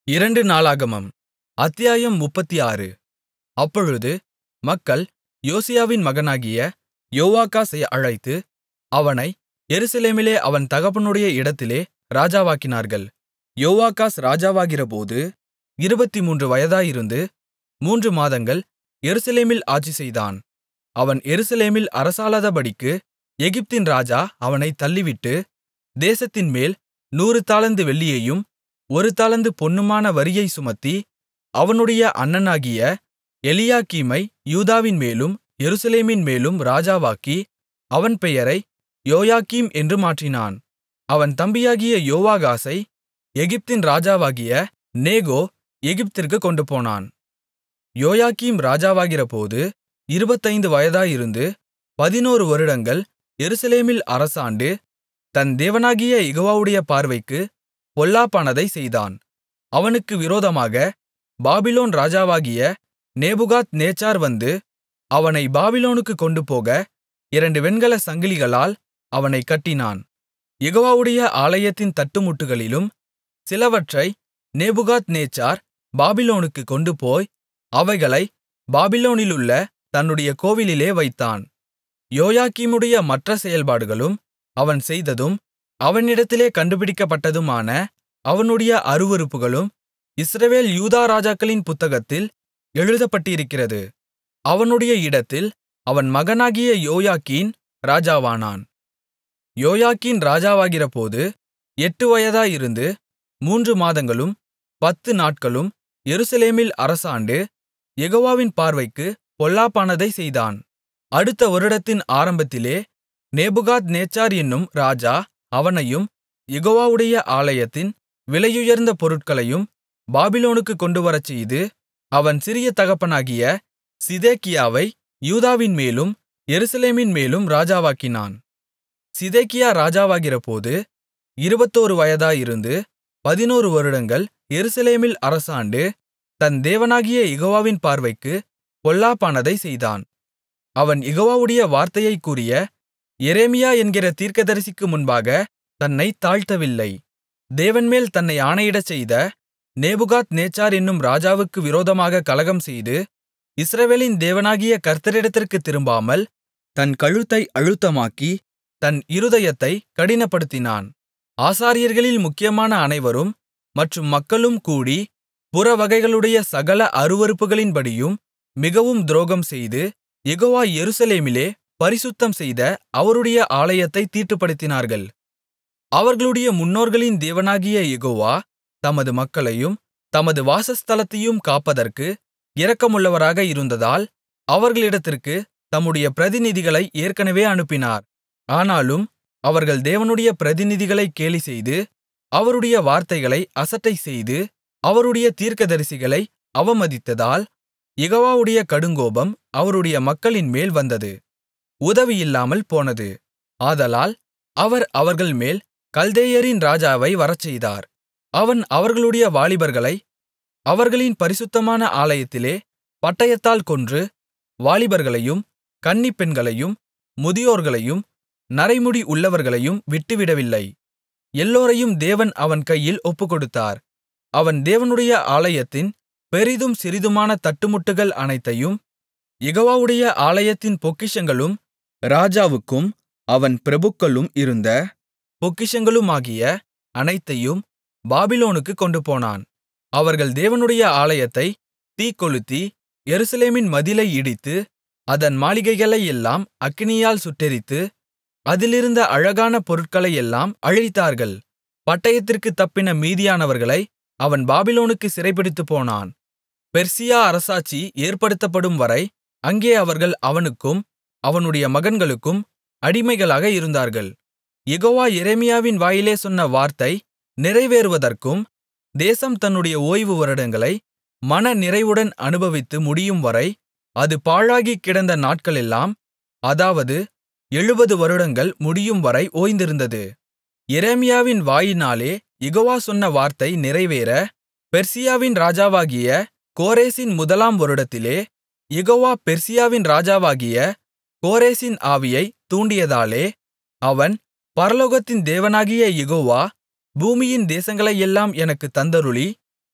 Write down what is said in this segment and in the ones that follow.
இரண்டு நாளாகமம் அத்தியாயம் முப்பத்தாறு அப்பொழுது மக்கள் யோசியாவின் மகனாகிய யோவாகாசை அழைத்து அவனை எருசலேமிலே அவன் தகப்பனுடைய இடத்திலே ராஜாவாக்கினார்கள் யோவாகாஸ் ராஜாவாகிறபோது இருபத்துமூன்று வயதாயிருந்து மூன்று மாதங்கள் எருசலேமில் ஆட்சிசெய்தான் அவன் எருசலேமில் அரசாளாதபடிக்கு எகிப்தின் ராஜா அவனைத் தள்ளிவிட்டு தேசத்தின்மேல் நூறு தாலந்து வெள்ளியையும் ஒரு தாலந்து பொன்னுமான வரியைச் சுமத்தி அவனுடைய அண்ணனாகிய எலியாக்கீமை யூதாவின்மேலும் எருசலேமின்மேலும் ராஜாவாக்கி அவன் பெயரை யோயாக்கீம் என்று மாற்றினான் அவன் தம்பியாகிய யோவாகாசை எகிப்தின் ராஜாவாகிய நேகோ எகிப்திற்குக் கொண்டுபோனான் யோயாக்கீம் ராஜாவாகிறபோது இருபத்தைந்து வயதாயிருந்து பதினொரு வருடங்கள் எருசலேமில் அரசாண்டு தன் தேவனாகிய யெகோவாவுடைய பார்வைக்குப் பொல்லாப்பானதைச் செய்தான் அவனுக்கு விரோதமாக பாபிலோன் ராஜாவாகிய நேபுகாத்நேச்சார் வந்து அவனைப் பாபிலோனுக்குக் கொண்டுபோக இரண்டு வெண்கலச் சங்கிலிகளால் அவனைக் கட்டினான் யெகோவாவுடைய ஆலயத்தின் தட்டுமுட்டுகளிலும் சிலவற்றை நேபுகாத்நேச்சார் பாபிலோனுக்குக் கொண்டுபோய் அவைகளைப் பாபிலோனிலுள்ள தன்னுடைய கோவிலிலே வைத்தான் யோயாக்கீமுடைய மற்ற செயல்பாடுகளும் அவன் செய்ததும் அவனிடத்திலே கண்டுபிடிக்கப்பட்டதுமான அவனுடைய அருவருப்புகளும் இஸ்ரவேல் யூதா ராஜாக்களின் புத்தகத்தில் எழுதப்பட்டிருக்கிறது அவனுடைய இடத்தில் அவன் மகனாகிய யோயாக்கீன் ராஜாவானான் யோயாக்கீன் ராஜாவாகிறபோது எட்டு வயதாயிருந்து மூன்று மாதங்களும் பத்து நாட்களும் எருசலேமில் அரசாண்டு யெகோவாவின் பார்வைக்குப் பொல்லாப்பானதைச் செய்தான் அடுத்த வருடத்தின் ஆரம்பத்திலே நேபுகாத்நேச்சார் என்னும் ராஜா அவனையும் யெகோவாவுடைய ஆலயத்தின் விலையுயர்ந்த பொருட்களையும் பாபிலோனுக்குக் கொண்டுவரச்செய்து அவன் சிறிய தகப்பனாகிய சிதேக்கியாவை யூதாவின்மேலும் எருசலேமின்மேலும் ராஜாவாக்கினான் சிதேக்கியா ராஜாவாகிறபோது இருபத்தோரு வயதாயிருந்து பதினொரு வருடங்கள் எருசலேமில் அரசாண்டு தன் தேவனாகிய யெகோவாவின் பார்வைக்குப் பொல்லாப்பானதைச் செய்தான் அவன் யெகோவாவுடைய வார்த்தையைக் கூறிய எரேமியா என்கிற தீர்க்கதரிசிக்கு முன்பாக தன்னைத் தாழ்த்தவில்லை தேவன்மேல் தன்னை ஆணையிடச்செய்த நேபுகாத்நேச்சார் என்னும் ராஜாவுக்கு விரோதமாகக் கலகம்செய்து இஸ்ரவேலின் தேவனாகிய கர்த்தரிடத்திற்குத் திரும்பாமல் தன் கழுத்தை அழுத்தமாக்கி தன் இருதயத்தைக் கடினப்படுத்தினான் ஆசாரியர்களில் முக்கியமான அனைவரும் மற்றும் மக்களும் கூடி புறவகைகளுடைய சகல அருவருப்புகளின்படியும் மிகவும் துரோகம்செய்து யெகோவா எருசலேமிலே பரிசுத்தம்செய்த அவருடைய ஆலயத்தைத் தீட்டுப்படுத்தினார்கள் அவர்களுடைய முன்னோர்களின் தேவனாகிய யெகோவா தமது மக்களையும் தமது வாசஸ்தலத்தையும் காப்பதற்கு இரக்கமுள்ளவராக இருந்ததால் அவர்களிடத்திற்குத் தம்முடைய பிரதிநிதிகளை ஏற்கனவே அனுப்பினார் ஆனாலும் அவர்கள் தேவனுடைய பிரதிநிதிகளைக் கேலிசெய்து அவருடைய வார்த்தைகளை அசட்டைசெய்து அவருடைய தீர்க்கதரிசிகளை அவமதித்ததால் யெகோவாவுடைய கடுங்கோபம் அவருடைய மக்களின்மேல் வந்தது உதவியில்லாமல் போனது ஆதலால் அவர் அவர்கள்மேல் கல்தேயரின் ராஜாவை வரச்செய்தார் அவன் அவர்களுடைய வாலிபர்களை அவர்களின் பரிசுத்தமான ஆலயத்திலே பட்டயத்தால் கொன்று வாலிபர்களையும் கன்னிப்பெண்களையும் முதியோர்களையும் நரைமுடி உள்ளவர்களையும் விட்டுவிடவில்லை எல்லோரையும் தேவன் அவன் கையில் ஒப்புக்கொடுத்தார் அவன் தேவனுடைய ஆலயத்தின் பெரிதும் சிறிதுமான தட்டுமுட்டுகள் அனைத்தையும் யெகோவாவுடைய ஆலயத்தின் பொக்கிஷங்களும் ராஜாவுக்கும் அவன் பிரபுக்களும் இருந்த பொக்கிஷங்களுமாகிய அனைத்தையும் பாபிலோனுக்குக் கொண்டுபோனான் அவர்கள் தேவனுடைய ஆலயத்தைத் தீக்கொளுத்தி எருசலேமின் மதிலை இடித்து அதன் மாளிகைகளையெல்லாம் அக்கினியால் சுட்டெரித்து அதிலிருந்த அழகான பொருட்களையெல்லாம் அழித்தார்கள் பட்டயத்திற்குத் தப்பின மீதியானவர்களை அவன் பாபிலோனுக்குச் சிறைபிடித்துப்போனான் பெர்சியா அரசாட்சி ஏற்படுத்தப்படும் வரை அங்கே அவர்கள் அவனுக்கும் அவனுடைய மகன்களுக்கும் அடிமைகளாக இருந்தார்கள் யெகோவா எரேமியாவின் வாயிலே சொன்ன வார்த்தை நிறைவேறுவதற்கும் தேசம் தன்னுடைய ஓய்வு வருடங்களை மன நிறைவுடன் அனுபவித்து முடியும்வரை அது பாழாகிக் கிடந்த நாட்களெல்லாம் அதாவது எழுபது வருடங்கள் முடியும்வரை ஓய்ந்திருந்தது எரேமியாவின் வாயினாலே யெகோவா சொன்ன வார்த்தை நிறைவேற பெர்சியாவின் ராஜாவாகிய கோரேசின் முதலாம் வருடத்திலே யெகோவா பெர்சியாவின் ராஜாவாகிய கோரேசின் ஆவியைத் தூண்டியதாலே அவன் பரலோகத்தின் தேவனாகிய யெகோவா பூமியின் தேசங்களையெல்லாம் எனக்குத் தந்தருளி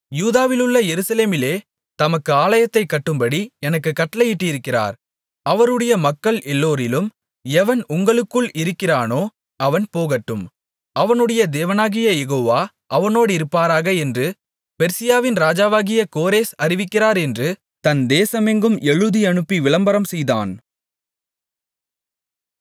யூதாவிலுள்ள எருசலேமிலே தமக்கு ஆலயத்தைக் கட்டும்படி எனக்குக் கட்டளையிட்டிருக்கிறார் அவருடைய மக்கள் எல்லோரிலும் எவன் உங்களுக்குள் இருக்கிறானோ அவன் போகட்டும் அவனுடைய தேவனாகிய யெகோவா அவனோடிருப்பாராக என்று பெர்சியாவின் ராஜாவாகிய கோரேஸ் அறிவிக்கிறார் என்று தன் தேசமெங்கும் எழுதியனுப்பி விளம்பரம் செய்தான்